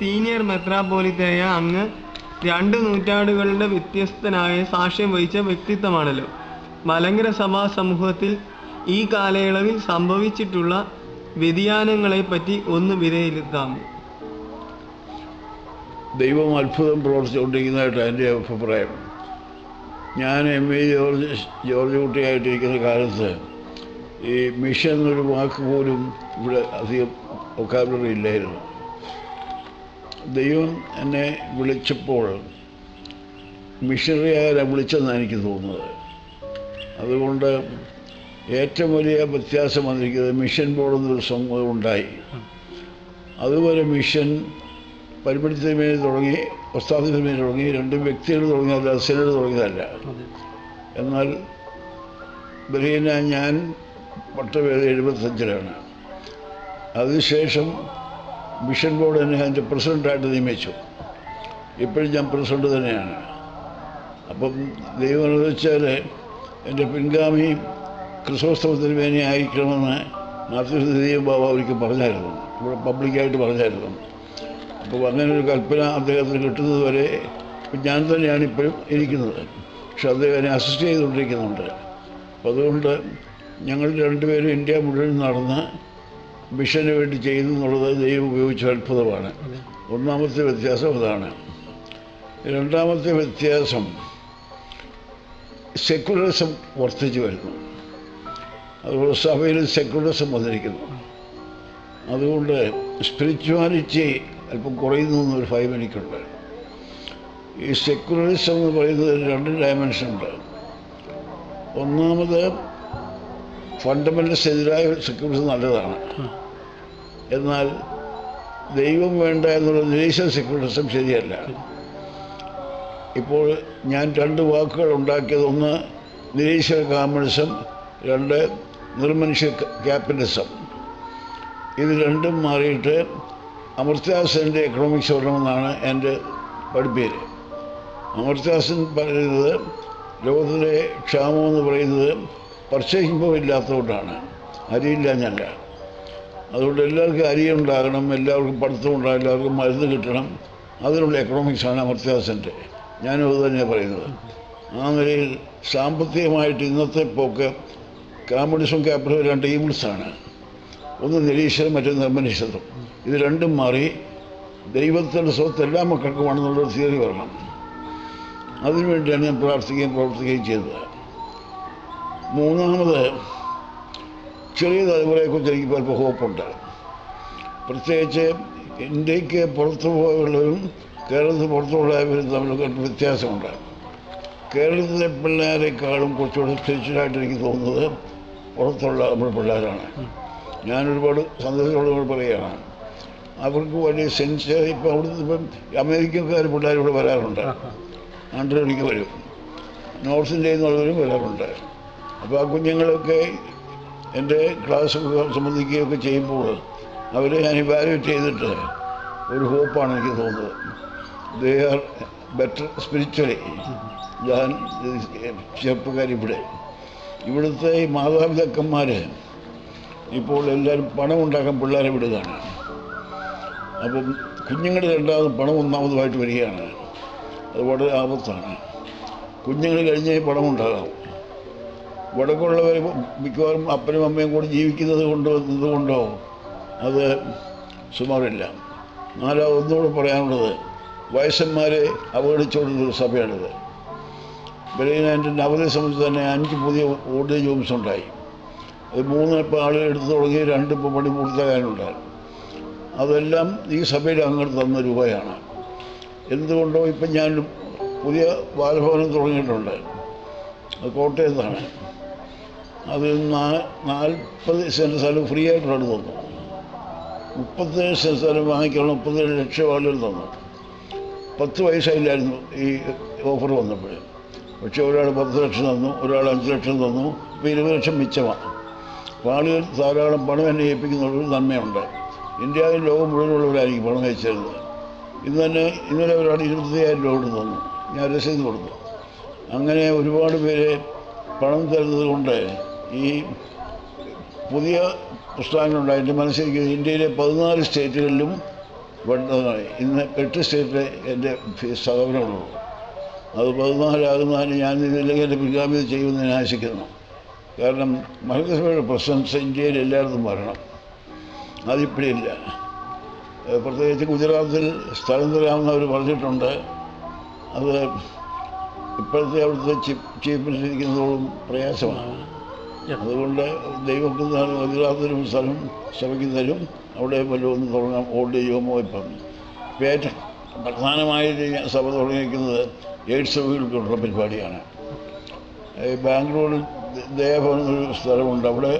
Senior മെത്രാപോലിത്തയായ അങ്ങ് രണ്ട് നൂറ്റാണ്ടുകളുടെ വ്യത്യസ്തനായ സാക്ഷ്യം വഹിച്ച വ്യക്തിത്വമാണല്ലോ മലങ്കര സഭാ സമൂഹത്തിൽ ഈ കാലയളവിൽ സംഭവിച്ചിട്ടുള്ള വ്യതിയാനങ്ങളെപ്പറ്റി ഒന്ന് വിലയിരുത്താമോ ദൈവം അത്ഭുതം പ്രവർത്തിച്ചുകൊണ്ടിരിക്കുന്നതായിട്ട് എൻ്റെ അഭിപ്രായം ഞാൻ എം വി ജോർജ് ജോർജ് കുട്ടിയായിട്ടിരിക്കുന്ന കാലത്ത് ഈ മിഷൻ എന്നൊരു വാക്ക് പോലും ഇവിടെ അധികം വൊക്കാബുലറി ഇല്ലായിരുന്നു ദൈവം എന്നെ വിളിച്ചപ്പോൾ മിഷണറി ആയാലും വിളിച്ചെന്നാണ് എനിക്ക് തോന്നുന്നത് അതുകൊണ്ട് ഏറ്റവും വലിയ വ്യത്യാസം വന്നിരിക്കുന്നത് മിഷൻ ബോർഡ് എന്നൊരു സംഭവം ഉണ്ടായി അതുവരെ മിഷൻ പരിമിതിമേൽ തുടങ്ങി പ്രസ്ഥാനത്തിന്മേൽ തുടങ്ങി രണ്ട് വ്യക്തികൾ തുടങ്ങിയതല്ല സെനഡ് തുടങ്ങിയതല്ല എന്നാൽ ബലഹീന ഞാൻ പട്ടവേദ എഴുപത്തഞ്ചിലാണ് അതിനുശേഷം മിഷൻ ബോർഡ് എന്നെ അതിൻ്റെ പ്രസിഡൻ്റായിട്ട് നിയമിച്ചു ഇപ്പോഴും ഞാൻ പ്രസിഡന്റ് തന്നെയാണ് അപ്പം ദൈവം അനുവദിച്ചാൽ എൻ്റെ പിൻഗാമി ക്രിസ്തോസ്തവത്തിന് വേണ്ടി അയക്കണമെന്ന് മാതൃദേവ ബാബ ഒരിക്കൽ പറഞ്ഞായിരുന്നു ഇവിടെ പബ്ലിക്കായിട്ട് പറഞ്ഞായിരുന്നു അപ്പോൾ അങ്ങനെ ഒരു കൽപ്പന അദ്ദേഹത്തിന് കിട്ടുന്നത് വരെ ഞാൻ തന്നെയാണ് ഇപ്പോഴും ഇരിക്കുന്നത് പക്ഷെ അദ്ദേഹം എന്നെ അസിസ്റ്റ് ചെയ്തുകൊണ്ടിരിക്കുന്നുണ്ട് അപ്പം അതുകൊണ്ട് ഞങ്ങൾ രണ്ടുപേരും ഇന്ത്യ മുഴുവൻ നടന്ന് മിഷന് വേണ്ടി ചെയ്തു എന്നുള്ളത് ദൈവം ഉപയോഗിച്ച അത്ഭുതമാണ് ഒന്നാമത്തെ വ്യത്യാസം അതാണ് രണ്ടാമത്തെ വ്യത്യാസം സെക്കുലറിസം വർദ്ധിച്ചു വരുന്നു അതുപോലെ സഭയിൽ സെക്കുലറിസം വന്നിരിക്കുന്നു അതുകൊണ്ട് സ്പിരിച്വാലിറ്റി അല്പം കുറയുന്നു എന്നൊരു ഭയം എനിക്കുണ്ട് ഈ സെക്കുലറിസം എന്ന് പറയുന്നത് രണ്ട് ഡയമെൻഷൻ ഉണ്ട് ഒന്നാമത് ഫണ്ടമെൻ്റൽസ് എതിരായ സെക്യുലറിസം നല്ലതാണ് എന്നാൽ ദൈവം വേണ്ട എന്നുള്ള നിരീശ്വര സെക്യുലറിസം ശരിയല്ല ഇപ്പോൾ ഞാൻ രണ്ട് വാക്കുകൾ ഉണ്ടാക്കിയത് ഒന്ന് നിരീശ്വര കമ്മ്യൂണിസം രണ്ട് നിർമനുഷ്യ ക്യാപിറ്റലിസം ഇത് രണ്ടും മാറിയിട്ട് അമർത്യാസൻ്റെ എക്കണോമിക്സ് വരണമെന്നാണ് എൻ്റെ പഠിപ്പേര് അമർത്യാസൻ പറയുന്നത് ലോകത്തിലെ ക്ഷാമം എന്ന് പറയുന്നത് പർച്ചേസിംഗ് പവർ ഇല്ലാത്തതുകൊണ്ടാണ് അരിയില്ലാഞ്ഞല്ല അതുകൊണ്ട് എല്ലാവർക്കും അരി ഉണ്ടാകണം എല്ലാവർക്കും പഠിത്തം ഉണ്ടാകും എല്ലാവർക്കും മരുന്ന് കിട്ടണം അതിനുള്ള എക്കണോമിക്സാണ് അമർത്യാസൻ്റെ ഞാനും അത് തന്നെയാണ് പറയുന്നത് ആ നിലയിൽ സാമ്പത്തികമായിട്ട് ഇന്നത്തെ പോക്ക് കമ്മ്യൂണിസം ക്യാപിറ്റൽ രണ്ട് ഈവിൾസാണ് ഒന്ന് നിരീശ്വരം മറ്റൊന്ന് നിർമ്മനിശ്വരം ഇത് രണ്ടും മാറി ദൈവത്തിൻ്റെ സ്വത്ത് എല്ലാ മക്കൾക്കുമാണെന്നുള്ളൊരു തിയറി വരണം അതിനുവേണ്ടിയാണ് ഞാൻ പ്രാർത്ഥിക്കുകയും പ്രവർത്തിക്കുകയും ചെയ്തത് മൂന്നാമത് ചെറിയ തലമുറയെക്കുറിച്ച് എനിക്ക് അല്പം ഹോപ്പുണ്ട് പ്രത്യേകിച്ച് ഇന്ത്യക്ക് പുറത്തു പോയുള്ളവരും കേരളത്തിൽ പുറത്തുള്ളവരും തമ്മിലൊക്കെ ഒരു വ്യത്യാസമുണ്ട് കേരളത്തിലെ പിള്ളേരെക്കാളും കുറച്ചുകൂടെ സ്പിരിച്വലായിട്ട് എനിക്ക് തോന്നുന്നത് പുറത്തുള്ള നമ്മുടെ പിള്ളേരാണ് ഞാൻ ഒരുപാട് സന്തോഷത്തോടെ പറയുകയാണ് അവർക്ക് വലിയ സെൻസ് ഇപ്പം അവിടുന്ന് ഇപ്പം അമേരിക്കക്കാർ പിള്ളേർ ഇവിടെ വരാറുണ്ട് ആണ്ടൊരിക്കൽ വരും നോർത്ത് ഇന്ത്യയിൽ നിന്നുള്ളവരും വരാറുണ്ട് അപ്പോൾ ആ കുഞ്ഞുങ്ങളൊക്കെ എൻ്റെ ക്ലാസ് സംബന്ധിക്കുകയൊക്കെ ചെയ്യുമ്പോൾ അവരെ ഞാൻ ഇവാലുവേറ്റ് ചെയ്തിട്ട് ഒരു ഹോപ്പാണ് എനിക്ക് തോന്നുന്നത് ദേ ആർ ബെറ്റർ സ്പിരിച്വലി ഞാൻ ചെറുപ്പക്കാരിവിടെ ഇവിടുത്തെ ഈ മാതാപിതാക്കന്മാർ ഇപ്പോൾ എല്ലാവരും പണം ഉണ്ടാക്കാൻ പിള്ളേരെ വിടുകയാണ് അപ്പം കുഞ്ഞുങ്ങൾ രണ്ടാമത് പണം ഒന്നാമതുമായിട്ട് വരികയാണ് അത് വളരെ ആപത്താണ് കുഞ്ഞുങ്ങൾ കഴിഞ്ഞേ പണം ഉണ്ടാകാം വടക്കുള്ളവർ മിക്കവാറും അപ്പനും അമ്മയും കൂടി ജീവിക്കുന്നത് കൊണ്ടോ എന്നതുകൊണ്ടോ അത് സുമാറില്ല നാലാ ഒന്നുകൂടെ പറയാനുള്ളത് വയസ്സന്മാരെ അവഗണിച്ചുകൊണ്ടുള്ളൊരു സഭയാണിത് ബലീനാൻ്റെ നവതയെ സംബന്ധിച്ച് തന്നെ അഞ്ച് പുതിയ ഓൾഡേജ് ഹോംസ് ഉണ്ടായി അത് മൂന്ന് ഇപ്പോൾ ആളുകൾ എടുത്തു തുടങ്ങി രണ്ട് ഇപ്പോൾ പണി പൂർത്തിയാകാനുണ്ട് അതെല്ലാം ഈ സഭയിൽ അങ്ങോട്ട് തന്ന രൂപയാണ് എന്തുകൊണ്ടോ ഇപ്പം ഞാൻ പുതിയ ബാലഭവനം തുടങ്ങിയിട്ടുണ്ട് അത് കോട്ടയത്താണ് അത് നാ നാൽപ്പത് സെൻറ്റ് സ്ഥലം ഫ്രീ ആയിട്ടാണ് തന്നു മുപ്പത്തേഴ് സെൻറ്റ് സ്ഥലം വാങ്ങിക്കാനുള്ള മുപ്പത്തേഴ് ലക്ഷം ആളുകൾ തന്നു പത്ത് വയസ്സായില്ലായിരുന്നു ഈ ഓഫർ വന്നപ്പോൾ പക്ഷേ ഒരാൾ പത്ത് ലക്ഷം തന്നു ഒരാൾ അഞ്ച് ലക്ഷം തന്നു ഇപ്പോൾ ഇരുപത് ലക്ഷം മിച്ചമാണ് അപ്പോൾ ആളുകൾ ധാരാളം പണം എന്നെ ഏൽപ്പിക്കുന്നുള്ളൊരു നന്മയുണ്ട് ഇന്ത്യയിൽ ലോകം മുഴുവനുള്ളവരായിരിക്കും പണം അയച്ചിരുന്നത് ഇന്ന് തന്നെ ഇന്നലെ ഒരാൾ ഇരുപത്തയ്യായിരം രൂപ കൊണ്ട് തന്നു ഞാൻ രസീത് കൊടുത്തു അങ്ങനെ ഒരുപാട് പേര് പണം തരുന്നത് കൊണ്ട് ഈ പുതിയ പുസ്തകങ്ങളുണ്ട് എൻ്റെ മനസ്സിലേക്ക് ഇന്ത്യയിലെ പതിനാല് സ്റ്റേറ്റുകളിലും വേണ്ടതാണ് ഇന്ന് എട്ട് സ്റ്റേറ്റിലെ എൻ്റെ സ്ഥാപനമുള്ളൂ അത് പതിനാലാകുന്നതിന് ഞാൻ ഇതില്ലെങ്കിൽ എൻ്റെ പിൻഗാമിത ചെയ്യുമെന്ന് ഞാൻ ആശിക്കുന്നു കാരണം മഹസഭയുടെ പ്രസൻസ് ഇന്ത്യയിൽ എല്ലായിടത്തും വരണം അതിപ്പോഴില്ല ഏഹ് പ്രത്യേകിച്ച് ഗുജറാത്തിൽ സ്ഥലം തരാമെന്ന് അവർ പറഞ്ഞിട്ടുണ്ട് അത് ഇപ്പോഴത്തെ അവിടുത്തെ ചീഫ് ചീഫ് മിനിസ്റ്റർ ഇരിക്കുന്നതോളം പ്രയാസമാണ് അതുകൊണ്ട് ദൈവത്തിന് തരും ഗുജറാത്തിനും സ്ഥലം സഭയ്ക്ക് തരും അവിടെ വല്ലതും ഒന്ന് തുടങ്ങാം ഓൾഡ് ചെയ്യുമോ ഇപ്പം ഇപ്പം ഏറ്റവും പ്രധാനമായിട്ട് ഞാൻ സഭ തുടങ്ങിയിരിക്കുന്നത് എയ്ഡ്സ് രോഗികൾക്കുള്ള പരിപാടിയാണ് ഈ ബാംഗ്ലൂരിൽ ദയാഭവൻ എന്നൊരു സ്ഥലമുണ്ട് അവിടെ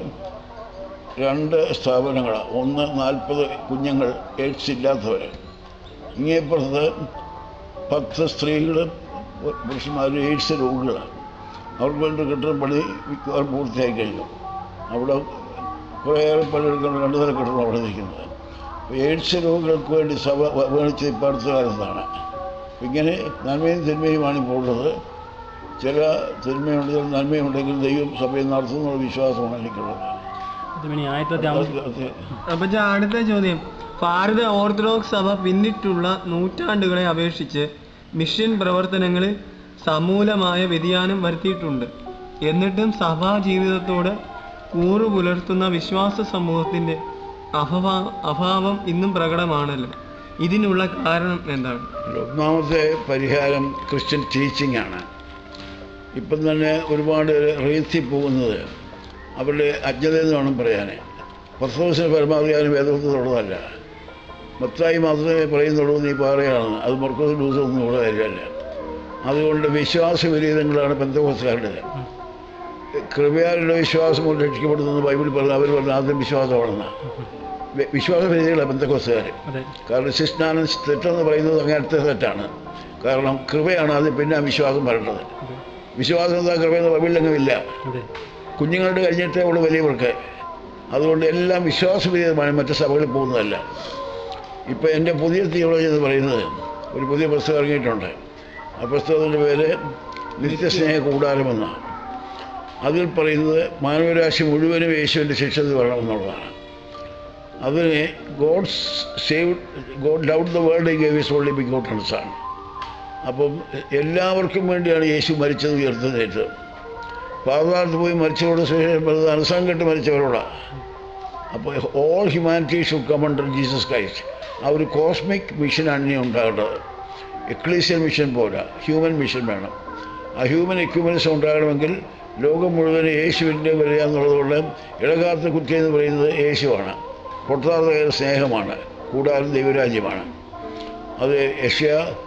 രണ്ട് സ്ഥാപനങ്ങളാണ് ഒന്ന് നാൽപ്പത് കുഞ്ഞുങ്ങൾ എയ്ഡ്സ് ഇല്ലാത്തവർ ഇങ്ങേപ്പുറത്ത് പത്ത് സ്ത്രീകൾ പുരുഷന്മാർ എയ്ഡ്സ് രോഗികളാണ് അവർക്ക് വേണ്ടി കെട്ടിടം പണി മിക്കവാറും പൂർത്തിയായി കഴിഞ്ഞു അവിടെ കുറേയേറെ പണിയെടുക്കുന്ന രണ്ട് നില കെട്ടിടം അവിടെ നിൽക്കുന്നത് അപ്പോൾ എയ്ഡ്സ് രോഗികൾക്ക് വേണ്ടി സഭ വ- മേടിച്ചത് ഇപ്പോൾ അടുത്ത കാലത്താണ് ഇങ്ങനെ നന്മയും തിന്മയുമാണ് ഇപ്പോൾ ഉള്ളത് ചില തിന്മയുണ്ട് ചില നന്മയുണ്ടെങ്കിൽ ദൈവം സഭയിൽ നടത്തുന്നുള്ള വിശ്വാസമാണ് എനിക്കുള്ളത് തിരുമേനി ആയിരത്തി തൊള്ളായിരത്തി അത് അപ്പൊ ഞാൻ അടുത്ത ചോദ്യം ഭാരത ഓർത്തഡോക്സ് സഭ പിന്നിട്ടുള്ള നൂറ്റാണ്ടുകളെ അപേക്ഷിച്ച് മിഷൻ പ്രവർത്തനങ്ങളിൽ സമൂലമായ വ്യതിയാനം വരുത്തിയിട്ടുണ്ട് എന്നിട്ടും സഭാ ജീവിതത്തോട് കൂറു പുലർത്തുന്ന വിശ്വാസ സമൂഹത്തിന്റെ അഭവാ അഭാവം ഇന്നും പ്രകടമാണല്ലോ ഇതിനുള്ള കാരണം എന്താണ് ഒന്നാമത്തെ പരിഹാരം ക്രിസ്ത്യൻ ടീച്ചിങ് ആണ് ഇപ്പം തന്നെ ഒരുപാട് റീത്തി പോകുന്നത് അവരുടെ അജ്ഞതയെന്ന് വേണം പറയാൻ പത്തോസിന് പരമാധികാരം വേദത്തിലുള്ളതല്ല മത്തായി മാത്രമേ പറയുന്നുള്ളൂ നീ പറയുകയാണ് അത് മർക്കോസ് ലൂസൊന്നും ഉള്ള കാര്യമല്ല അതുകൊണ്ട് വിശ്വാസ വിപരീതങ്ങളാണ് ബന്ധകോസുകാരുടേത് കൃപയാലുള്ള വിശ്വാസം കൊണ്ട് രക്ഷിക്കപ്പെടുന്നത് ബൈബിൾ പറഞ്ഞ അവർ പറഞ്ഞ ആദ്യം വിശ്വാസമാണെന്ന് വിശ്വാസ വിപരീതങ്ങളാണ് ബന്ധകോസുകാർ അതെ കാരണം ശിഷ്ടാനം തെറ്റെന്ന് പറയുന്നത് അങ്ങനത്തെ തെറ്റാണ് കാരണം കൃപയാണ് അത് പിന്നെ ആ വിശ്വാസം വരേണ്ടത് അതെ വിശ്വാസം എന്താ കൃപയെന്ന് ബൈബിളിലെങ്ങുമില്ല അതെ കുഞ്ഞുങ്ങളുടെ കഴിഞ്ഞിട്ടേ ഉള്ളൂ വലിയവർക്ക് അതുകൊണ്ട് എല്ലാം വിശ്വാസവിധേയമാണ് മറ്റു സഭകളിൽ പോകുന്നതല്ല ഇപ്പോൾ എൻ്റെ പുതിയ തിയോളജി എന്ന് പറയുന്നത് ഒരു പുതിയ പുസ്തകം ഇറങ്ങിയിട്ടുണ്ട് ആ പുസ്തകത്തിൻ്റെ പേര് നിത്യസ്നേഹ കൂടാരമെന്നാണ് അതിൽ പറയുന്നത് മാനവരാശി മുഴുവനും യേശുവിൻ്റെ ശിക്ഷത്തിൽ വരണമെന്നുള്ളതാണ് അതിന് God save God love the world gave is only begotten son ആണ് അപ്പം എല്ലാവർക്കും വേണ്ടിയാണ് യേശു മരിച്ചത് ഉയർത്തതേറ്റത് പാതാളത്ത് പോയി മരിച്ചവരോട് സുവിശേഷം പറഞ്ഞത് അനുസംഗം കെട്ട് മരിച്ചവരോടാണ് അപ്പോൾ all humanity should come under Jesus Christ ആ ഒരു കോസ്മിക് മിഷനാണ് ഇനി ഉണ്ടാകേണ്ടത് എക്ലീസിയൽ മിഷൻ പോരാ ഹ്യൂമൻ മിഷൻ വേണം ആ ഹ്യൂമൻ എക്യുമനിസം ഉണ്ടാകണമെങ്കിൽ ലോകം മുഴുവൻ യേശുവിൻ്റെ വരിക എന്നുള്ളതുകൊണ്ട് ഇടകാലത്തെ കുറ്റി എന്ന് പറയുന്നത് യേശുവാണ് പൊട്ടാത്ത സ്നേഹമാണ് കൂടാതെ ദൈവരാജ്യമാണ് അത് യഷ്യ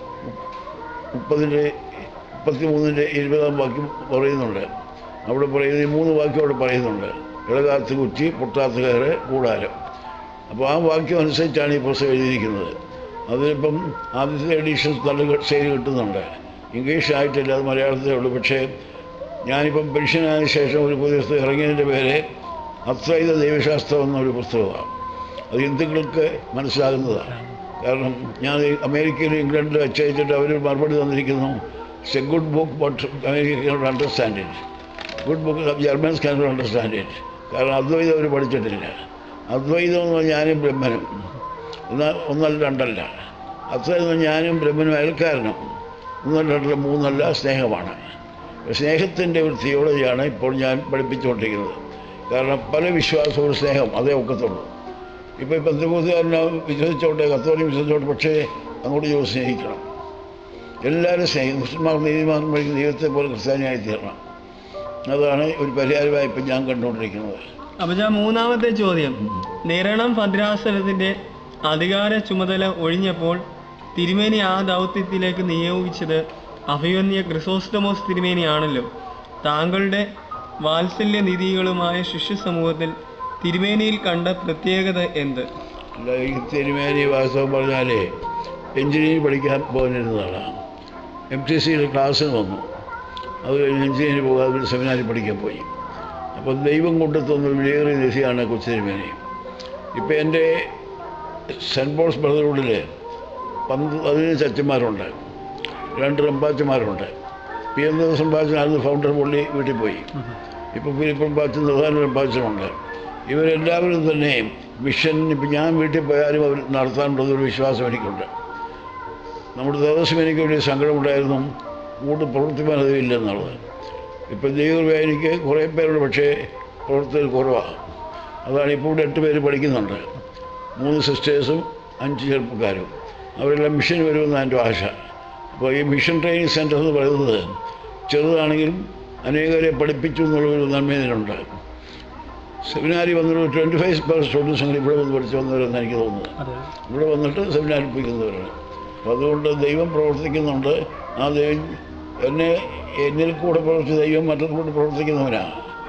മുപ്പതിൻ്റെ മുപ്പത്തി മൂന്നിൻ്റെ ഇരുപതാം വാക്യം പറയുന്നുണ്ട് അവിടെ പറയുന്നത് ഈ മൂന്ന് വാക്യം അവിടെ പറയുന്നുണ്ട് ഇളകാത്ത കുറ്റി പൊട്ടാത്ത കയറ് കൂടാരം അപ്പോൾ ആ വാക്യം അനുസരിച്ചാണ് ഈ പുസ്തകം എഴുതിയിരിക്കുന്നത് അതിനിപ്പം ആദ്യത്തെ എഡീഷൻ നല്ല സെയിൽ കിട്ടുന്നുണ്ട് ഇംഗ്ലീഷ് ആയിട്ടില്ല അത് മലയാളത്തിലേ ഉള്ളൂ പക്ഷേ ഞാനിപ്പം പെൻഷനായ ശേഷം ഒരു പുതിയ പുസ്തകം ഇറങ്ങിയതിൻ്റെ പേര് അദ്വൈത ദൈവശാസ്ത്രം എന്നൊരു പുസ്തകമാണ് അത് ഹിന്ദുക്കൾക്ക് മനസ്സിലാകുന്നതാണ് കാരണം ഞാൻ ഈ അമേരിക്കയിലും ഇംഗ്ലണ്ടിലും അച്ചയച്ചിട്ട് അവർ മറുപടി തന്നിരിക്കുന്നു it's a good book but America cannot understand it good book Germans cannot understand it കാരണം അദ്വൈതം അവർ പഠിച്ചിട്ടില്ല അദ്വൈതം എന്ന് പറഞ്ഞാൽ ഞാനും ബ്രഹ്മനും എന്നാൽ ഒന്നല്ല രണ്ടല്ല അദ്വൈതം എന്ന് പറഞ്ഞാൽ ഞാനും ബ്രഹ്മനും അയൽക്കാരനും ഒന്നല്ല രണ്ടല്ല മൂന്നല്ല സ്നേഹമാണ് സ്നേഹത്തിൻ്റെ ഒരു തിയോളജിയാണ് ഇപ്പോൾ ഞാൻ പഠിപ്പിച്ചുകൊണ്ടിരിക്കുന്നത് കാരണം പല വിശ്വാസവും സ്നേഹം അതേ ഒക്കത്തുള്ളൂ ഇപ്പോൾ ബന്ധുക്കൂട്ടുകാരനെ വിശ്വസിച്ചോട്ടെ കത്തോലിക്ക് വിശ്വസിച്ചോട്ടെ പക്ഷേ അങ്ങോട്ട് ചോദിച്ച് സ്നേഹിക്കണം എല്ലാവരും സ്നേഹിക്കും മുസ്ലിംമാർ നീതിമാർ പഠിക്കുന്ന ദൈവത്തെ പോലെ ക്രിസ്ത്യാനിയായി തീരണം അതാണ് ഒരു പരിഹാരമായി ഇപ്പം ഞാൻ കണ്ടുകൊണ്ടിരിക്കുന്നത് അപ്പൊ ഞാൻ മൂന്നാമത്തെ ചോദ്യം നിരണം ഭദ്രാസനത്തിന്റെ അധികാര ചുമതല ഒഴിഞ്ഞപ്പോൾ തിരുമേനി ആ ദൗത്യത്തിലേക്ക് നിയോഗിച്ചത് അഭിമന്യ ക്രിസോസ്റ്റമോസ് തിരുമേനിയാണല്ലോ താങ്കളുടെ വാത്സല്യ നിധികളുമായ ശിഷ്യ സമൂഹത്തിൽ തിരുമേനിയിൽ കണ്ട പ്രത്യേകത എന്ത് അല്ല ഈ തിരുമേനി വാസ്തവം പറഞ്ഞാലേ എഞ്ചിനീയറിംഗ് പഠിക്കാൻ പോകുന്നിരുന്നതാണ് എം ടി സിയുടെ ക്ലാസ്സിന് വന്നു അത് കഴിഞ്ഞ് എഞ്ചിനീയറിംഗ് പോകാതെ ഒരു സെമിനാറിൽ പഠിക്കാൻ പോയി അപ്പം ദൈവം കൊണ്ടു തന്ന ഒരു വിലയേറിയ നിധിയാണ് കൊച്ചു തിരുമേനി ഇപ്പം എൻ്റെ സെൻറ്റ് പോൾസ് ബ്രദർഹുഡിൽ പന്ത് പതിനഞ്ച് അച്ഛന്മാരുണ്ട് രണ്ട് റമ്പാച്ചന്മാരുണ്ട് പി എം റമ്പാച്ചനായിരുന്നു ഫൗണ്ടർ പുള്ളി വീട്ടിൽ പോയി ഇപ്പോൾ ഫിലിപ്പ് റമ്പാച്ചൻ പ്രധാന റമ്പാച്ചനുണ്ട് ഇവരെല്ലാവരും തന്നെ മിഷൻ ഇപ്പം ഞാൻ വീട്ടിൽ പോയാലും അവർ നടത്താനുള്ളതൊരു വിശ്വാസം എനിക്കുണ്ട് നമ്മുടെ ദേവസ്വം എനിക്ക് വലിയ സങ്കടമുണ്ടായിരുന്നു കൂടുതൽ പ്രവർത്തിക്കാൻ അതില്ലെന്നുള്ളത് ഇപ്പം ദൈവം എനിക്ക് കുറേ പേരുണ്ട് പക്ഷേ പ്രവർത്തകർ കുറവാണ് അതാണ് ഇപ്പോൾ ഇവിടെ എട്ട് പേര് പഠിക്കുന്നുണ്ട് മൂന്ന് സിസ്റ്റേഴ്സും അഞ്ച് ചെറുപ്പക്കാരും അവരെല്ലാം മിഷൻ വരുമെന്ന് എൻ്റെ ആശ അപ്പോൾ ഈ മിഷൻ ട്രെയിനിങ് സെൻറ്റർ എന്ന് പറയുന്നത് ചെറുതാണെങ്കിലും അനേകരെ പഠിപ്പിച്ചു എന്നുള്ളൊരു നന്മ ഇതിനുണ്ട് സെമിനാരി വന്നൊരു ട്വൻറ്റി ഫൈവ് പെർ സ്റ്റുഡൻസ് അങ്ങനെ ഇവിടെ വന്ന് പഠിച്ചു വന്നവരെന്ന് എനിക്ക് തോന്നുന്നത് അതെ ഇവിടെ വന്നിട്ട് സെമിനാരിൽ പോയിക്കുന്നവരാണ് അപ്പം അതുകൊണ്ട് ദൈവം പ്രവർത്തിക്കുന്നുണ്ട് ആ ദൈവം എന്നെ എന്നിൽ കൂടെ പ്രവർത്തിച്ച ദൈവം മറ്റൊരു കൂടെ പ്രവർത്തിക്കുന്നവനാണ്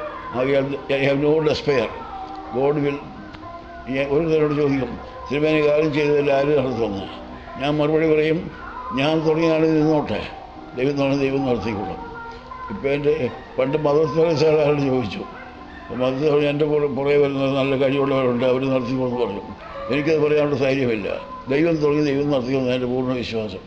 I have no despair God will ഒരു തരോട് ചോദിക്കും തിരുമേനി കാര്യം ചെയ്തതിൽ ആര് നടത്തുന്നു ഞാൻ മറുപടി പറയും ഞാൻ തുടങ്ങിയ ആൾ നിന്നോട്ടെ ദൈവം തുടങ്ങി ദൈവം നടത്തിക്കൊള്ളും ഇപ്പം എൻ്റെ പണ്ട് മതസ്ഥല സാറാണ് ചോദിച്ചു അപ്പോൾ മതസ്ഥല എൻ്റെ പുറ പുറകെ വരുന്ന നല്ല കഴിവുള്ളവരുണ്ട് അവർ നടത്തിക്കൊള്ളു പറഞ്ഞു എനിക്കത് പറയാനുള്ള ധൈര്യമില്ല ദൈവം തുടങ്ങി ദൈവം നടത്തിക്കൊള്ളുന്ന എൻ്റെ പൂർണ്ണ വിശ്വാസം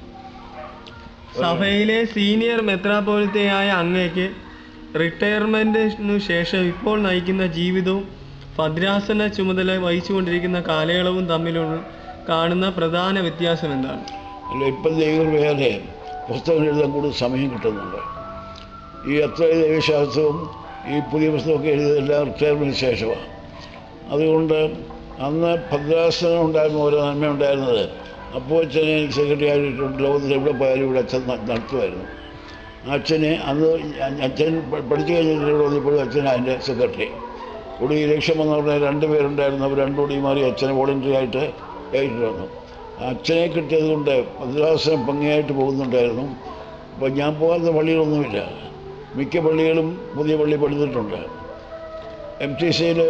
സഭയിലെ സീനിയർ മെത്രാപോലിത്തയായ അങ്ങയ്ക്ക് റിട്ടയർമെന്റിനു ശേഷം ഇപ്പോൾ നയിക്കുന്ന ജീവിതവും ഭദ്രാസന ചുമതല വഹിച്ചുകൊണ്ടിരിക്കുന്ന കാലയളവും തമ്മിലുള്ള കാണുന്ന പ്രധാന വ്യത്യാസം എന്താണ് അല്ല ഇപ്പം ദൈവകൃപയാലെ പുസ്തകം എഴുതാൻ കൂടുതൽ സമയം കിട്ടുന്നുണ്ട് ഈ അത്ര ദൈവശാസ്ത്രവും ഈ പുതിയ പുസ്തകമൊക്കെ എഴുതിയതെല്ലാം റിട്ടയർമെൻറ്റിന് ശേഷമാണ് അതുകൊണ്ട് അന്ന് ഭദ്രാസനം ഉണ്ടായിരുന്ന ഓരോ നന്മ ഉണ്ടായിരുന്നത് അപ്പോൾ അച്ഛനെ എനിക്ക് സെക്രട്ടറി ആയിട്ട് ലോകത്തിൽ എവിടെ പോയാലും ഇവിടെ അച്ഛൻ ന- നടത്തുമായിരുന്നു ആ അച്ഛനെ അന്ന് അച്ഛൻ പ- പഠിച്ചു കഴിഞ്ഞിട്ട് ഇവിടെ വന്നപ്പോഴും അച്ഛൻ അതിൻ്റെ സെക്രട്ടറി ഇവിടെ ഈ ഇലക്ഷൻ വന്ന ഉടനെ രണ്ട് പേരുണ്ടായിരുന്നു അവർ രണ്ടുകൂടി മാറി അച്ഛനെ വോളണ്ടറി ആയിട്ട് ഏറ്റിട്ട് വന്നു ആ അച്ഛനെ കിട്ടിയത് കൊണ്ട് ഭദ്രാസനം ഭംഗിയായിട്ട് പോകുന്നുണ്ടായിരുന്നു അപ്പോൾ ഞാൻ പോകാത്ത പള്ളികളൊന്നുമില്ല മിക്ക പള്ളികളും പുതിയ പള്ളി പണിതിട്ടുണ്ട് എം ടി സിയിൽ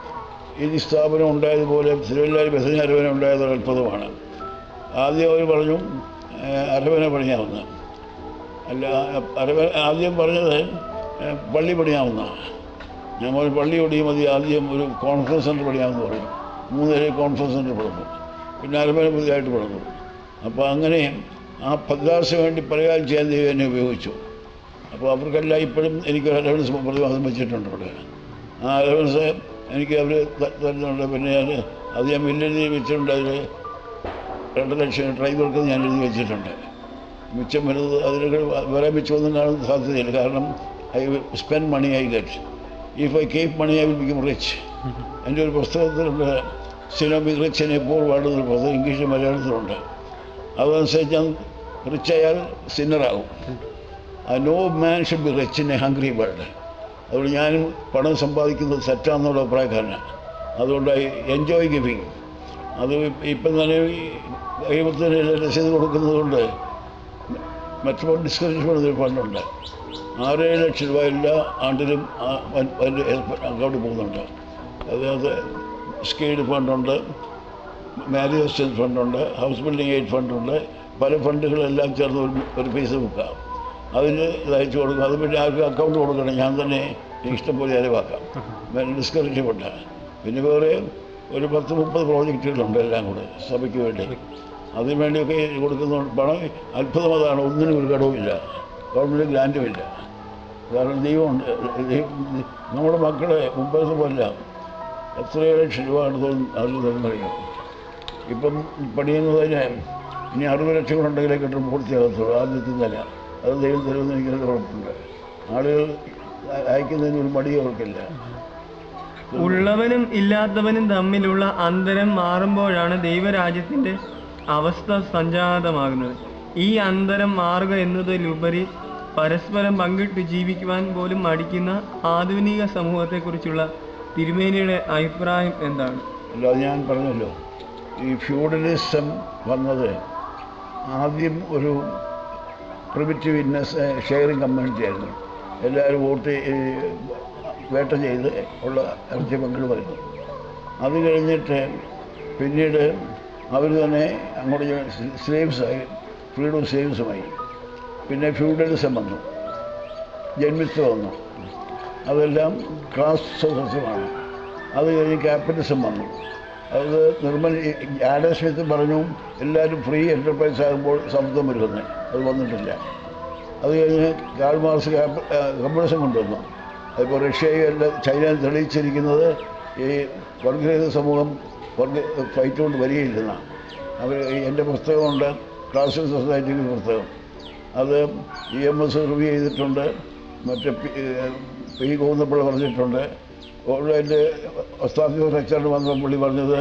ഈ സ്ഥാപനം ഉണ്ടായതുപോലെ തിരുവല്ലാരി ബസനി അരവന ഉണ്ടായത് ഒരു അത്ഭുതമാണ് ആദ്യം അവർ പറഞ്ഞു ഏഹ്, അരവന പണിയാവുന്ന അല്ല അരവ ആദ്യം പറഞ്ഞത് ഏഹ്, പള്ളി പണിയാവുന്ന ഞാൻ പറഞ്ഞു പള്ളി ഒടിയും മതി ആദ്യം ഒരു കോൺഫറൻസ് സെൻറ്റർ പണിയാമെന്ന് പറഞ്ഞു മൂന്നേരെ കോൺഫറൻസ് സെൻറ്റർ പണിതു പിന്നെ അരവന പുതിയതായിട്ട് പണിതു അപ്പോൾ അങ്ങനെ ആ ഭദ്രാസിന് വേണ്ടി പ്രകാരം ചെയ്യാൻ ദൈവം എന്നെ ഉപയോഗിച്ചു അപ്പോൾ അവർക്കെല്ലാം ഇപ്പോഴും എനിക്ക് അലവൻസ് പ്രതിമാസം വെച്ചിട്ടുണ്ട് അവിടെ ആ അലവൻസ് എനിക്ക് അവർ തരുന്നുണ്ട് പിന്നെ ഞാൻ അത് ഞാൻ ബില്ലെഴുതി വെച്ചിട്ടുണ്ട് അതിൽ രണ്ട് ലക്ഷം ഡ്രൈവർക്ക് ഞാൻ എഴുതി വെച്ചിട്ടുണ്ട് മിച്ചം വരുന്നത് അതിലൊക്കെ വേറെ മിച്ചമൊന്നും കാണാൻ സാധ്യതയില്ല കാരണം I spend money I get if I keep money I will become rich എൻ്റെ ഒരു പുസ്തകത്തിലുണ്ട് സിനോമി റിച്ചിനെ എപ്പോൾ പാടുന്നൊരു പുസ്തകം ഇംഗ്ലീഷ് മലയാളത്തിലുണ്ട് അതനുസരിച്ച് ഞാൻ റിച്ചായാൽ സിന്നറാകും no man should be rich in a hungry world അതുകൊണ്ട് ഞാനും പണം സമ്പാദിക്കുന്നത് തെറ്റാന്നുള്ള അഭിപ്രായക്കാരനാണ് അതുകൊണ്ട് ഐ എൻജോയ് ഗിവിങ് അത് ഇപ്പം തന്നെ ഈ ദൈവത്തിന് രസീത് കൊടുക്കുന്നതുകൊണ്ട് മെട്രോ ഡിസ്കറേജ്മെൻ്റ് ഒരു ഫണ്ടുണ്ട് ആറേഴ് ലക്ഷം രൂപ എല്ലാ ആണ്ടിലും ആ- വ- അതിൻ്റെ അക്കൗണ്ടിൽ പോകുന്നുണ്ട് അതായത് സ്കെയിഡ് ഫണ്ടുണ്ട് മാരേജ് അസിസ്റ്റൻസ് ഫണ്ടുണ്ട് ഹൗസ് ബിൽഡിംഗ് എയ്ഡ് ഫണ്ടുണ്ട് പല ഫണ്ടുകളെല്ലാം ചേർന്ന് ഒരു ഒരു പൈസ വെക്കാം അതിന് ഇത് അയച്ചു കൊടുക്കും അത് പിന്നെ ആർക്ക് അക്കൗണ്ട് കൊടുക്കണം ഞാൻ തന്നെ എനിക്ക് ഇഷ്ടംപോലെ ചിലവാക്കാം ഡിസ്കറേജ് ഫണ്ട് പിന്നെ വേറെ ഒരു പത്ത് മുപ്പത് പ്രോജക്റ്റുകളുണ്ട് എല്ലാം കൂടെ സഭയ്ക്ക് വേണ്ടി അതിന് വേണ്ടിയൊക്കെ കൊടുക്കുന്ന പണം അത്ഭുതം അതാണ് ഒന്നിനും ഒരു കടവുമില്ല ഗവൺമെൻറ് ഗ്രാൻറ്റും ഇല്ല കാരണം ദൈവമുണ്ട് ദൈവം നമ്മുടെ മക്കളെ മുമ്പത്തെ പോലെ എത്രയോ ലക്ഷം രൂപ ആണ് തോന്നുന്നു അതിൽ തന്നറിയാം ഇപ്പം പണിയുന്നതിന് ഇനി അറുപത് ലക്ഷം കൂടെ ഉണ്ടെങ്കിലേ കെട്ടും പൂർത്തിയാകത്തുള്ളൂ ആദ്യത്തെ നില അത് ദൈവം തരുമെന്ന് എനിക്കൊരു ഉറപ്പുണ്ട് ആളുകൾ അ- അയക്കുന്നതിന് ഒരു മടി അവർക്കില്ല ഉള്ളവനും ഇല്ലാത്തവനും തമ്മിലുള്ള അന്തരം മാറുമ്പോഴാണ് ദൈവരാജ്യത്തിന്റെ അവസ്ഥ സംജാതമാകുന്നത് ഈ അന്തരം മാറുക എന്നതിലുപരി പരസ്പരം പങ്കിട്ട് ജീവിക്കുവാൻ പോലും മടിക്കുന്ന ആധുനിക സമൂഹത്തെക്കുറിച്ചുള്ള തിരുമേനിയുടെ അഭിപ്രായം എന്താണ് അല്ലാതെ ഞാൻ പറഞ്ഞല്ലോ ഈ ഫ്യൂഡലിസം വന്നത് ആദ്യം ഒരു പ്രിമിറ്റീവ് ഇന്നസ് ഷെയറിങ് കമ്മ്യൂണിറ്റി ആയിരുന്നു എല്ലാവരും വോട്ട് ചെയ്- വേട്ട ചെയ്ത് ഉള്ള ഇറച്ചി പങ്കിട് വരുന്നു അത് കഴിഞ്ഞിട്ട് പിന്നീട് അവർ തന്നെ അങ്ങോട്ട് സ്ലേവ്സായി ഫ്രീഡം സ്ലേവ്സുമായി പിന്നെ ഫ്യൂഡലിസം വന്നു ജന്മിത്വം വന്നു അതെല്ലാം ക്ലാസ് സദസ്യമാണ് അത് കഴിഞ്ഞ് ക്യാപിറ്റലിസം വന്നു അത് നിർമ്മൽ ആഡം സ്മിത്ത് പറഞ്ഞു എല്ലാവരും ഫ്രീ എൻ്റർപ്രൈസ് ആകുമ്പോൾ ശബ്ദം വരുന്നത് അത് വന്നിട്ടില്ല അത് കഴിഞ്ഞ് കാൾ മാർക്സ് ക്യാപ് കമ്മ്യൂണിസം കൊണ്ടുവന്നു അതിപ്പോൾ റഷ്യയും എല്ലാം ചൈനയും തെളിയിച്ചിരിക്കുന്നത് ഈ വർഗീയ സമൂഹം പുറകെ ഫൈറ്റ് കൊണ്ട് വരികയില്ലെന്നാണ് അവർ എൻ്റെ പുസ്തകമുണ്ട് ക്ലാസിക്കൽ സൊസൈറ്റിക്ക് പുസ്തകം അത് ഇ എം എസ് റിവ്യൂ ചെയ്തിട്ടുണ്ട് മറ്റേ പി ഏഹ് പി ഗോവിന്ദപ്പിള്ള പറഞ്ഞിട്ടുണ്ട് ഓൾറെഡി ഒസ്താഫി ലെക്ചറിൽ വന്ന പുള്ളി പറഞ്ഞത്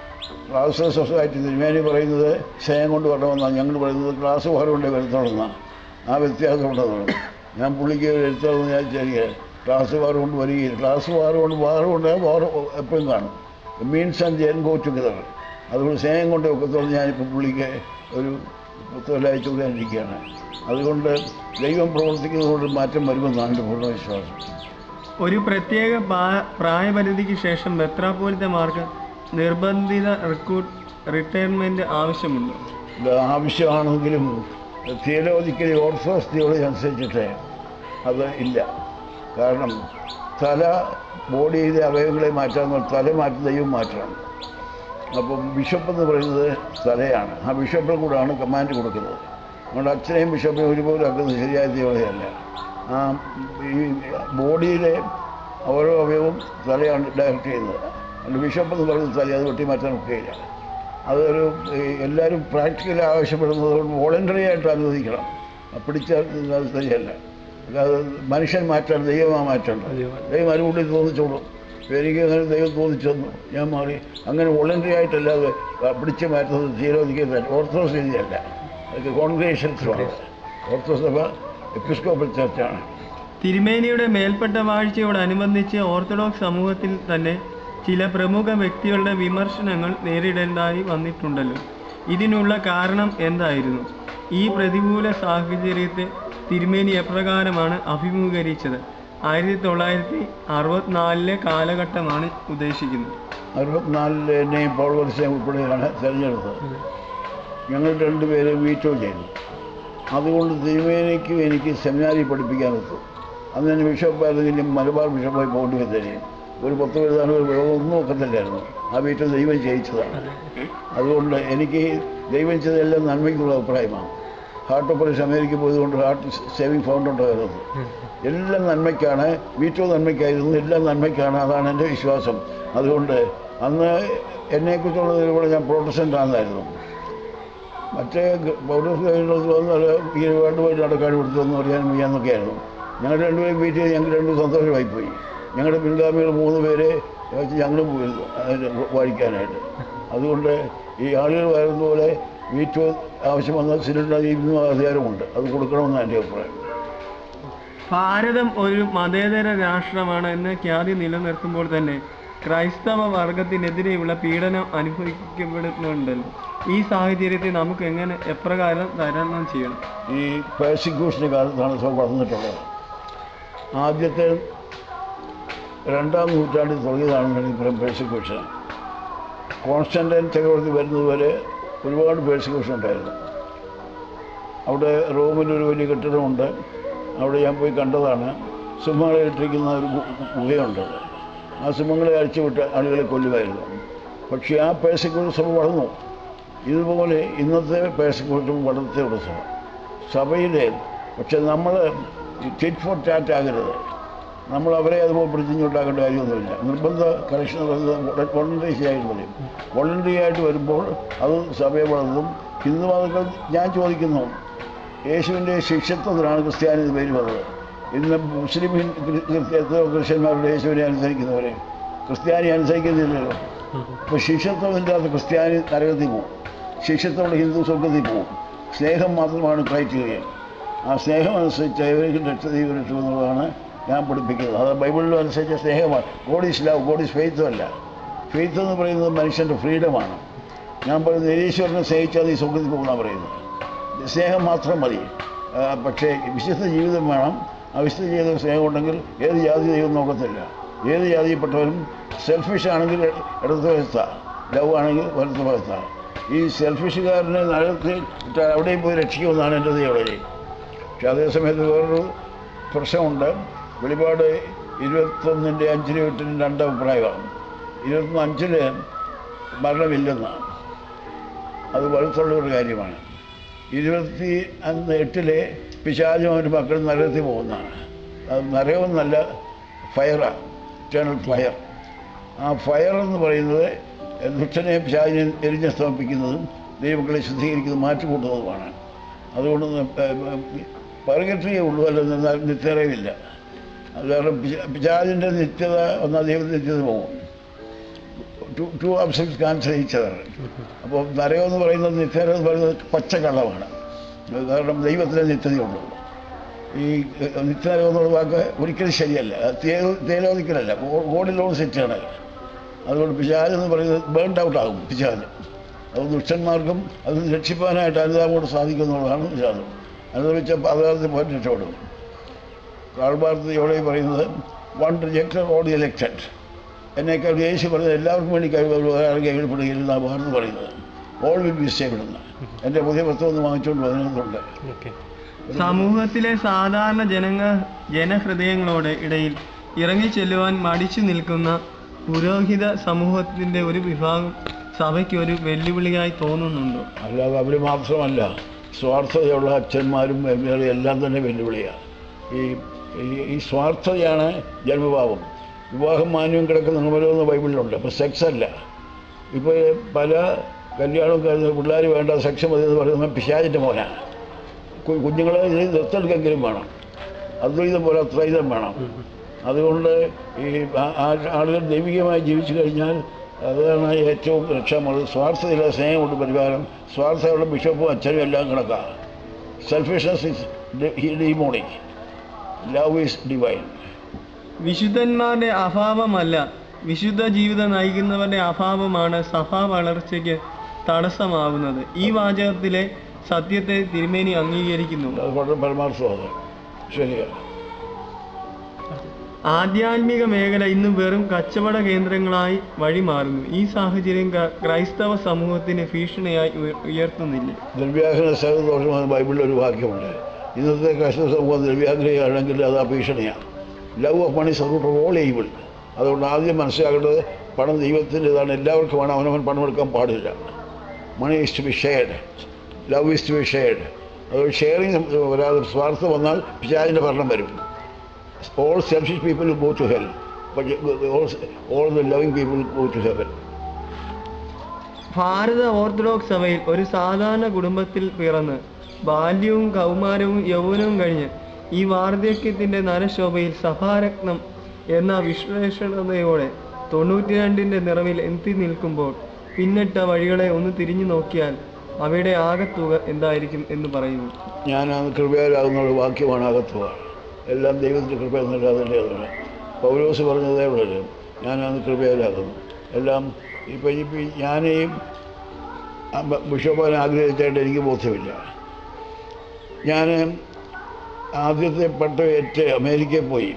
ക്ലാസ് സൊസൈറ്റി തിരുമേനി പറയുന്നത് സ്നേഹം കൊണ്ട് വരണമെന്നാണ് ഞങ്ങൾ പറയുന്നത് ക്ലാസ് വാരം കൊണ്ടേ വരുത്തണമെന്നാണ് ആ വ്യത്യാസമുണ്ടെന്നാണ് ഞാൻ പുള്ളിക്ക് എഴുത്തണമെന്ന് ഞാൻ ചെറിയ ക്ലാസ് വാറ് കൊണ്ട് വരികയില്ല ക്ലാസ് വാറ് കൊണ്ട് വാറ് കൊണ്ട് വാറ് എപ്പോഴും കാണും മീൻസ് ആൻഡ് ജെൻ ഗോ ടുഗദർ അതുകൊണ്ട് സ്നേഹം കൊണ്ട് ഒക്കത്തോളം ഞാനിപ്പോൾ പുള്ളിക്ക് ഒരു പുസ്തകം അയച്ചുകൊണ്ടിരിക്കുകയാണ് അതുകൊണ്ട് ദൈവം പ്രവർത്തിക്കുന്നതുകൊണ്ട് മാറ്റം വരുമെന്നാണ് എൻ്റെ പൂർണ്ണ വിശ്വാസം ഒരു പ്രത്യേക പാ- പ്രായപരിധിക്ക് ശേഷം മെത്രാപോലിത്തമാർക്ക് നിർബന്ധിത റിക്രൂട്ട് റിട്ടയർമെന്റ് ആവശ്യമുണ്ടോ ഇത് ആവശ്യമാണെങ്കിലും തിയോളജിക്കലി ഓർത്തഡോക്സ് തിയോളജി അനുസരിച്ചിട്ട് അത് ഇല്ല കാരണം തല ബോഡിയിലെ അവയവങ്ങളെ മാറ്റാൻ തല മാറ്റി ദൈവം മാറ്റണം അപ്പം ബിഷപ്പ് എന്ന് പറയുന്നത് തലയാണ് ആ ബിഷപ്പിൽ കൂടാണ് കമാൻഡ് കൊടുക്കുന്നത് അതുകൊണ്ട് അച്ഛനെയും ബിഷപ്പിനെയും ഒരുപോലെ ആക്കുന്നത് ശരിയായ തിയോളജിയല്ല ആ ഈ ബോഡിയിലെ ഓരോ അവയവവും തലയാണ് ഡയറക്റ്റ് ചെയ്യുന്നത് അതുകൊണ്ട് ബിഷപ്പ് എന്ന് പറയുന്നത് തല അത് വെട്ടി മാറ്റാൻ ഒക്കെയില്ല അതൊരു ഈ എല്ലാവരും പ്രാക്ടിക്കലി ആവശ്യപ്പെടുന്നത് കൊണ്ട് വോളണ്ടറി ആയിട്ട് അനുവദിക്കണം ആ പിടിച്ചാൽ അത് ശരിയല്ല അല്ലാതെ മനുഷ്യൻ മാറ്റാൻ ദൈവമാ മാറ്റേണ്ടത് ദൈവം അനുകൂടി തോന്നിച്ചോളും ഇപ്പം എനിക്ക് അങ്ങനെ ദൈവം തോന്നിച്ചു തന്നു ഞാൻ മാറി അങ്ങനെ വോളണ്ടറി ആയിട്ടല്ലാതെ പിടിച്ച് മാറ്റുന്നത് തീരോധിക്കാൻ ഓർത്തഡോക്സ് രീതിയല്ല അതൊക്കെ കോൺഗ്രേഷൻസുമാണ് ഓർത്തഡോക്സ് സഭ എപ്പിസ്കോപ്പൽ ചർച്ചാണ് തിരുമേനിയുടെ മേൽപ്പെട്ട വാഴ്ചയോടനുബന്ധിച്ച് ഓർത്തഡോക്സ് സമൂഹത്തിൽ തന്നെ ചില പ്രമുഖ വ്യക്തികളുടെ വിമർശനങ്ങൾ നേരിടേണ്ടതായി വന്നിട്ടുണ്ടല്ലോ ഇതിനുള്ള കാരണം എന്തായിരുന്നു ഈ പ്രതികൂല സാഹചര്യത്തെ തിരുമേനി എപ്രകാരമാണ് അഭിമുഖീകരിച്ചത് ആയിരത്തി തൊള്ളായിരത്തി അറുപത്തിനാലിലെ കാലഘട്ടമാണ് ഉദ്ദേശിക്കുന്നത് അറുപത്തിനാലിൽ എന്നെയും പോൾ വർഷയും ഉൾപ്പെടെയാണ് തിരഞ്ഞെടുത്തത് ഞങ്ങൾ രണ്ടുപേരും വീറ്റോ ചെയ്തു അതുകൊണ്ട് തിരുമേനിക്കും എനിക്ക് സെമിനാരി പഠിപ്പിക്കാൻ ഒത്തു അന്ന് ഞാൻ ബിഷപ്പായിരുന്നെങ്കിലും മലബാർ ബിഷപ്പായി പോകേണ്ടി വന്നേനെ ഒരു പത്ത് എഴുതാനോ ഒരു വിളവോ ഒന്നും ഒക്കത്തില്ലായിരുന്നു ആ വീട്ടിൽ ദൈവം ജയിച്ചതാണ് അതുകൊണ്ട് എനിക്ക് ദൈവം ചെയ്തതെല്ലാം നന്മയ്ക്കുള്ള അഭിപ്രായമാണ് ഹാർട്ട് ഓപ്പറേഷൻ അമേരിക്ക പോയതുകൊണ്ട് ഹാർട്ട് സേവിങ് ഫണ്ട് ഉണ്ടായിരുന്നത് എല്ലാം നന്മയ്ക്കാണ് വീറ്റോ നന്മയ്ക്കായിരുന്നു എല്ലാം നന്മയ്ക്കാണ് അതാണ് എൻ്റെ വിശ്വാസം അതുകൊണ്ട് അന്ന് എന്നെക്കുറിച്ചുള്ള നിലപാട് ഞാൻ പ്രൊട്ടസ്റ്റൻ്റ് ആണെന്നായിരുന്നു മറ്റേ പൗരസ്വന്നത് വന്നാൽ ഈ വേണ്ട പോയി നടക്കാൻ കൊടുത്തെന്ന് പറയാനും വയ്യാന്നൊക്കെയായിരുന്നു ഞങ്ങൾ രണ്ടുപേരും വീട്ടിൽ ഞങ്ങൾ രണ്ടും സന്തോഷമായി പോയി ഞങ്ങളുടെ പിൻഗാമികൾ മൂന്ന് പേരെ വെച്ച് ഞങ്ങൾ പോയിരുന്നു അതിന് വാഴിക്കാനായിട്ട് അതുകൊണ്ട് ഈ ആളുകൾ വരുന്ന പോലെ വീറ്റോ ആവശ്യം വന്നാൽ സിലിണ്ടർ ഇന്നും അധികാരമുണ്ട് അത് കൊടുക്കണമെന്നാണ് എൻ്റെ അഭിപ്രായം ഭാരതം ഒരു മതേതര രാഷ്ട്രമാണ് എന്ന ഖ്യാതി നിലനിർത്തുമ്പോൾ തന്നെ ക്രൈസ്തവ വർഗത്തിനെതിരെയുള്ള പീഡനം അനുഭവിക്കപ്പെടുന്നുണ്ടല്ലോ ഈ സാഹചര്യത്തെ നമുക്ക് എങ്ങനെ എപ്രകാരം തരണം ചെയ്യണം ഈ പേഴ്സിക്യൂഷൻ്റെ കാലത്താണ് സഭ വളർന്നിട്ടുള്ളത് ആദ്യത്തെ രണ്ടാം നൂറ്റാണ്ടിൽ തുടങ്ങിയതാണ് ഇപ്പം പേഴ്സിക്യൂഷൻ കോൺസ്റ്റൻറ്റൈൻ ചക്രവർത്തി വരുന്നതുവരെ ഒരുപാട് പേഴ്സിക്യൂഷൻ ഉണ്ടായിരുന്നു അവിടെ റോമിൽ ഒരു വലിയ കെട്ടിടമുണ്ട് അവിടെ ഞാൻ പോയി കണ്ടതാണ് സിംഹങ്ങളെ ഇട്ടിരിക്കുന്ന ഒരു ഗു- ഗുഹയുണ്ട് ആ സിംഹങ്ങളെ അഴിച്ചുവിട്ട് ആളുകളെ കൊല്ലുമായിരുന്നു പക്ഷേ ആ പേഴ്സിക്യൂഷൻ സഭ വളർന്നു ഇതുപോലെ ഇന്നത്തെ പേഴ്സിക്യൂഷൻ വളർത്തിയുള്ള സഭ സഭയിലെ പക്ഷെ നമ്മൾ ടിറ്റ് ഫോർ ടാറ്റ് ആകരുത് നമ്മൾ അവരെ അതുപോലെ പിടിച്ചിങ്ങോട്ടാക്കേണ്ട കാര്യമൊന്നുമില്ല നിർബന്ധ കലക്ഷൻ വോളണ്ടറി ആയിട്ട് വരും വോളണ്ടറി ആയിട്ട് വരുമ്പോൾ അത് സഭയെ വളർത്തും ഹിന്ദുമതങ്ങൾ ഞാൻ ചോദിക്കുന്നു യേശുവിൻ്റെ ശിഷ്യത്വത്തിലാണ് ക്രിസ്ത്യാനി പേര് വന്നത് ഇന്ന് മുസ്ലിം ഹിന്ദു ക്രിസ്ത്യ- ക്രിസ്ത്യന്മാരുടെ യേശുവിനെ അനുസരിക്കുന്നവരെ ക്രിസ്ത്യാനി അനുസരിക്കുന്നില്ലല്ലോ അപ്പോൾ ശിഷ്യത്വമില്ലാത്ത ക്രിസ്ത്യാനി നരകത്തിൽ പോകും ശിഷ്യത്തോടെ ഹിന്ദു സ്വർഗത്തിൽ പോകും സ്നേഹം മാത്രമാണ് ക്രൈറ്റീരിയ ആ സ്നേഹം അനുസരിച്ച് ഏവരും രക്ഷദൈവം രക്ഷമെന്നുള്ളതാണ് ഞാൻ പഠിപ്പിക്കുന്നത് അത് ബൈബിളിലും അനുസരിച്ച സ്നേഹമാണ് God is love God is ഫെയ്ത്തും അല്ല ഫെയ്ത്ത് എന്ന് പറയുന്നത് മനുഷ്യൻ്റെ ഫ്രീഡമാണ് ഞാൻ പറയുന്നത് നിരീശ്വരനെ സ്നേഹിച്ചാൽ നീ സ്വർഗത്തിൽ പോകുന്നതാണ് പറയുന്നത് സ്നേഹം മാത്രം മതി ആ, പക്ഷേ വിശുദ്ധ ജീവിതം വേണം ആ വിശുദ്ധ ജീവിതം സ്നേഹം ഉണ്ടെങ്കിൽ ഏത് ജാതി ദൈവം നോക്കത്തില്ല ഏത് ജാതിയിൽപ്പെട്ടവരും സെൽഫിഷ് ആണെങ്കിൽ ഇടത്ത് വശത്ത ലവ് ആണെങ്കിൽ വലത്ത് വശത്ത ഈ സെൽഫിഷുകാരനെ നരകത്തിൽ ഇട്ടാൽ അവിടെയും പോയി രക്ഷിക്കുമെന്നാണ് എൻ്റെ തിയോളജി പക്ഷെ അതേസമയത്ത് വേറൊരു പ്രശ്നമുണ്ട് വെളിപാട് ഇരുപത്തൊന്നിൻ്റെ അഞ്ചിന് എട്ടിന് രണ്ട് അഭിപ്രായമാണ് ഇരുപത്തൊന്ന് അഞ്ചില് മരണമില്ലെന്നാണ് അത് വലുത്തുള്ള ഒരു കാര്യമാണ് ഇരുപത്തി അന്ന് എട്ടിലെ പിശാചും അവൻ്റെ മക്കൾ നരകത്തിൽ പോകുന്നതാണ് അത് നരകമെന്നല്ല ഫയറാണ് ഇറ്റേണൽ ഫയർ ആ ഫയർ എന്ന് പറയുന്നത് ദുഷ്ടനെ പിശാചിനെ എരിഞ്ഞ് സമർപ്പിക്കുന്നതും ദൈവങ്ങളെ ശുദ്ധീകരിക്കുന്നതും മാറ്റിക്കൂട്ടുന്നതുമാണ് അതുകൊണ്ട് പരകത്രിയേ ഉള്ളൂ അല്ലെന്ന് നിത്യറിവില്ല അത് കാരണം പിശാ- പിശാചിൻ്റെ നിത്യത ഒന്നാം ദൈവത്തിൻ്റെ നിത്യത പോകും ടു ടു ഓപ്ഷൻസ് ക്യാൻസൽ ഈച്ചവർ അപ്പോൾ നരകം എന്ന് പറയുന്നത് നിത്യത എന്ന് പറയുന്നത് പച്ചക്കള്ളമാണ് കാരണം ദൈവത്തിലെ നിത്യതയുള്ളൂ ഈ ഏഹ്, നിത്യനരകം എന്നുള്ള വാക്ക് ഒരിക്കലും ശരിയല്ല അത് തേ- തേലോദിക്കലല്ല ഗോഡിലോട് സെറ്റാണ് അതുകൊണ്ട് പിശാജ് എന്ന് പറയുന്നത് ബേൺഡ് ഔട്ട് ആകും പിശാജ് അത് ദുഷ്ടന്മാർക്കും അത് രക്ഷിപ്പാനായിട്ട് അനുതാപോട് സാധിക്കുന്നുള്ളതാണ് പിശാജ് അനുഭവിച്ച പതാർത്ഥത്തിൽ പോയി രക്ഷപ്പെടും കാൾഭാരതയോടെ പറയുന്നത് വൺ റിജക്റ്റഡ് ഓൾ ഇലക്റ്റഡ് എന്നേക്കാൾ യേശു പറഞ്ഞത് എല്ലാവർക്കും വേണ്ടി കഴിവ് ഒരാൾ കൈവിൽപ്പെടുകയില്ല ഭാരത് പറയുന്നത് ഓൾ വിൽ ബി സേവ്ഡ് എന്ന് എൻ്റെ പുതിയ പുസ്തകം ഒന്ന് വാങ്ങിച്ചുകൊണ്ട് വന്നിട്ടുണ്ട് ഓക്കെ സമൂഹത്തിലെ സാധാരണ ജനങ്ങ ജനഹൃദയങ്ങളോട് ഇടയിൽ ഇറങ്ങിച്ചെല്ലുവാൻ മടിച്ചു നിൽക്കുന്ന പുരോഹിത സമൂഹത്തിന്റെ ഒരു വിഭാഗം സഭയ്ക്ക് ഒരു വെല്ലുവിളിയായി തോന്നുന്നുണ്ടോ അല്ലാതെ അവർ മാത്രമല്ല സ്വാർത്ഥതയുള്ള അച്ഛന്മാരും എംഎൽഎ എല്ലാം തന്നെ വെല്ലുവിളിയാണ് ഈ ഈ- ഈ സ്വാർത്ഥതയാണ് ജന്മഭാവം വിവാഹം മാന്യം കിടക്കുന്ന നിർമ്മലമെന്ന് ബൈബിളിലുണ്ട് അപ്പോൾ സെക്സ് അല്ല ഇപ്പോൾ പല കല്യാണവും കഴിഞ്ഞ പിള്ളേർ വേണ്ട സെക്സ് മതി എന്ന് പറയുന്നത് പിശാചിൻ്റെ മോനാണ് കു- കുഞ്ഞുങ്ങളെ ഇത് ദത്തെടുക്കെങ്കിലും വേണം അദ്വൈതം പോലെ അദ്വൈതം വേണം അതുകൊണ്ട് ഈ ആ- ആ- ആളുകൾ ദൈവികമായി ജീവിച്ചു കഴിഞ്ഞാൽ അതാണ് ഏറ്റവും രക്ഷാമുള്ളത് സ്വാർത്ഥതയില്ല സ്നേഹം കൊണ്ട് പരിഹാരം സ്വാർത്ഥതയുള്ള ബിഷപ്പും അച്ഛനും എല്ലാം കണക്കാം selfishness is demonic love is divine വിശുദ്ധന്മാരുടെ അഭാവമല്ല വിശുദ്ധ ജീവിതം നയിക്കുന്നവരുടെ അഭാവമാണ് സഭാ വളർച്ചയ്ക്ക് തടസ്സമാവുന്നത് ഈ വാചകത്തിലെ സത്യത്തെ തിരുമേനി അംഗീകരിക്കുന്നു അത് വളരെ പരമാർത്ഥമാണ് ശരിയാണ് ആധ്യാത്മിക മേഖല ഇന്ന് വെറും കച്ചവട കേന്ദ്രങ്ങളായി വഴിമാറുന്നു ഈ സാഹചര്യം ക- ക്രൈസ്തവ സമൂഹത്തിന് ഭീഷണിയായി ഉയ- ഉയർത്തുന്നില്ല ദ്രവ്യാഗ്രഹ സഹദോഷമെന്ന് ബൈബിളിൽ ഒരു വാക്യമുണ്ട് ഇന്നത്തെ കർഷക സമൂഹം ദ്രവ്യാഗ്രഹിയാണെങ്കിൽ അത് ആ ഭീഷണിയാണ് ലവ് ഓഫ് മണി സർവ്വ ഓൾ ഈവിൾ അതുകൊണ്ട് ആദ്യം മനസ്സിലാക്കേണ്ടത് പണം ദൈവത്തിൻ്റെതാണ് എല്ലാവർക്കുമാണ് അവനവൻ പണം എടുക്കാൻ പാടില്ല money is to be shared love is to be shared അതുകൊണ്ട് ഷെയറിങ് വരാതെ സ്വാർത്ഥം വന്നാൽ പിശാചിൻ്റെ ഭരണം വരും all selfish people go to hell all the loving people go to heaven Bharata Orthodox സഭയിൽ ഒരു സാധാരണ കുടുംബത്തിൽ പിറന്ന് ബാല്യവും കൗമാരവും യൗവനവും കഴിഞ്ഞ് ഈ വാർദ്ധക്യത്തിന്റെ നരശോഭയിൽ സഭാരത്നം എന്ന വിശ്ലേഷണതയോടെ തൊണ്ണൂറ്റിരണ്ടിന്റെ നിറവിൽ എത്തി നിൽക്കുമ്പോൾ പിന്നിട്ട വഴികളെ ഒന്ന് തിരിഞ്ഞു നോക്കിയാൽ അവയുടെ ആകത്തുക എന്തായിരിക്കും എന്ന് പറയുന്നു ഞാൻ ആ കൃപയാലാകുന്ന ഒരു വാക്യമാണ് അകത്തുക എല്ലാം ദൈവത്തിൻ്റെ കൃപ എന്നല്ലാതെ പൗലോസ് പറഞ്ഞതേ ഉള്ളൂ ഞാൻ അന്ന് കൃപയാലാകുന്നു എല്ലാം ഇപ്പം ഇപ്പം ഞാൻ ഈ ബിഷപ്പാൻ ആഗ്രഹിച്ചായിട്ട് എനിക്ക് ബോധ്യമില്ല ഞാൻ ആദ്യത്തെ പട്ടയേറ്റ് അമേരിക്കയിൽ പോയി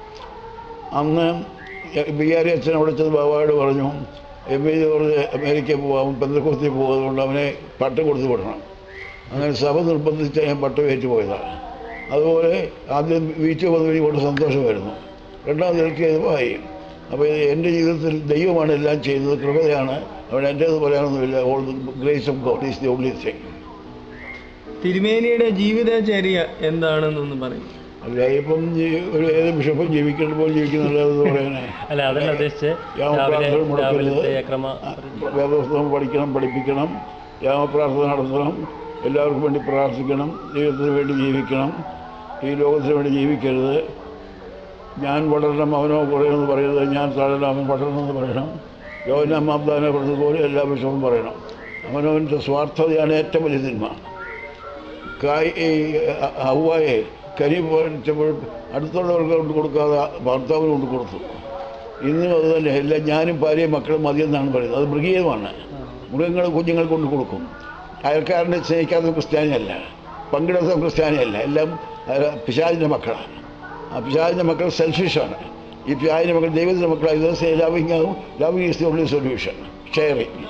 അന്ന് ബിഹാരി അച്ഛൻ അവിടെ ചെന്ന് ബാബായോട് പറഞ്ഞു എം എ പറഞ്ഞ് അമേരിക്കയിൽ പോകാം പെന്തക്കോസ്തി പോകുന്നതുകൊണ്ട് അവനെ പട്ടം കൊടുത്തു വിടണം അങ്ങനെ സഭ നിർബന്ധിച്ച് ഞാൻ പട്ടം ഏറ്റു പോയതാണ് അതുപോലെ ആദ്യം വീട്ടിൽ വന്നു കൊണ്ട് സന്തോഷമായിരുന്നു രണ്ടാമത് നിൽക്കിയതുമായി അപ്പോൾ എൻ്റെ ജീവിതത്തിൽ ദൈവമാണ് എല്ലാം ചെയ്യുന്നത് കൃപയാണ് അവിടെ എൻ്റേത് പറയാനൊന്നുമില്ല all grace of God is the only thing തിരുമേനിയുടെ ജീവിതചര്യ എന്താണെന്നൊന്ന് പറയും അല്ല ഇപ്പം ഈ ഒരു ഏത് ബിഷപ്പും ജീവിക്കേണ്ട പോലെ ജീവിക്കുന്നുള്ളത് പറയാനേ അല്ല അതല്ല ഉദ്ദേശിച്ച് ഞാൻ രാവിലെ പ്രാർത്ഥന മുടക്കരുത്. രാവിലത്തെ ക്രമ വേദപുസ്തകം പഠിക്കണം പഠിപ്പിക്കണം യാമപ്രാർത്ഥന നടത്തണം എല്ലാവർക്കും വേണ്ടി പ്രാർത്ഥിക്കണം ദൈവത്തിന് വേണ്ടി ജീവിക്കണം ഈ ലോകത്തിന് വേണ്ടി ജീവിക്കരുത് ഞാൻ വളരണം അവനോ കുറയണമെന്ന് പറയരുത് ഞാൻ താഴണം അവൻ വളരണമെന്ന് പറയണം യോന മാബ്ദാനെ പറഞ്ഞതുപോലെ എല്ലാ വിഷയവും പറയണം അവനവൻ്റെ സ്വാർത്ഥതയാണ് ഏറ്റവും വലിയ തിന്മ കായ് ഈ ഹവായെ കരി പോയപ്പോൾ അടുത്തുള്ളവർക്ക് കൊണ്ട് കൊടുക്കാതെ ഭർത്താവിന് കൊണ്ട് കൊടുത്തു ഇന്നും അത് തന്നെ എല്ലാം ഞാനും ഭാര്യയും മക്കളും മതിയെന്നാണ് പറയുന്നത് അത് മൃഗീയമാണ് മൃഗങ്ങൾ കുഞ്ഞുങ്ങൾ കൊണ്ട് കൊടുക്കും അയൽക്കാരനെ സ്നേഹിക്കാത്ത ക്രിസ്ത്യാനിയല്ല പങ്കിടാത്ത ക്രിസ്ത്യാനിയല്ല എല്ലാം അഹ് പിശാചിൻ്റെ മക്കളാണ് ആ പിശാചിൻ്റെ മക്കൾ സെൽഫിഷാണ് ഈ പിശാചിൻ്റെ മക്കൾ ദൈവത്തിൻ്റെ മക്കളായത് ലവിങ് ആകും loving is the only solution sharing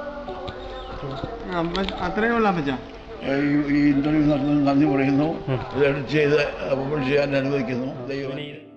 അത്രേ ഉള്ള അപ്പച്ച ഈ ഇന്റർവ്യൂ നടത്തുന്നത് നന്ദി പറയുന്നു ഇത് എഡിറ്റ് ചെയ്ത് പബ്ലിഷ് ചെയ്യാൻ അനുവദിക്കുന്നു ദൈവം